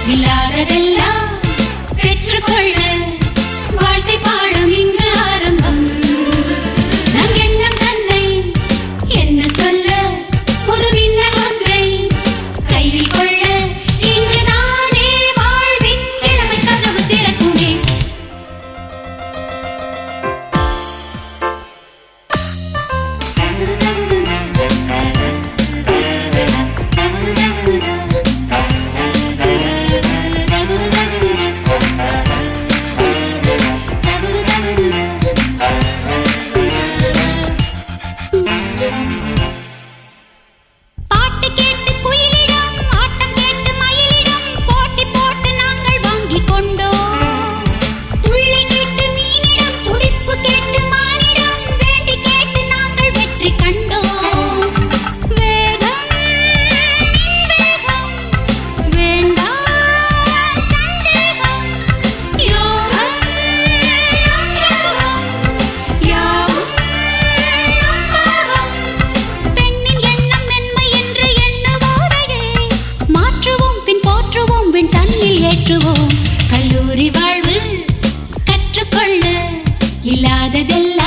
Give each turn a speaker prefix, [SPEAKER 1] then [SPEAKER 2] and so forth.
[SPEAKER 1] இல்லாததெல்லாம் பெற்றுக்கொள்ள வாழ்க்கை பாடம் இங்கு ஆரம்பம் நம் எண்ணம் தன்னை என்ன சொல்ல புது மின்னல் ஒன்றை கையில் கொள்ள இங்கு நானே வாழ்வின் இளமை கதவு திறக்குமே பாட்டு கேட்டு குயிலிடம் ஆட்டம் கேட்டு மயிலிடம் போட்டி போட்டு நாங்கள் வாங்கிக் கொண்டோம் துள்ளி கேட்டு மீனிடம் துடிப்பு கேட்டு மானிடம் வேண்டி கேட்டு நாங்கள் வெற்றி கண்டோம் வேகம் வேகம் வேண்டாம் சந்தேகம் யோகம் நம் யோகம் யாவும் நம்பகம் பெண்ணின் எண்ணம் மென்மை என்று எண்ணுவோரையே மாற்றுவோம் பின் போற்றுவோம் பின் தன்னில் ஏற்றுவோம் கல்லூரி வாழ்வு கற்றுக்கொள்ள இல்லாததெல்லாம்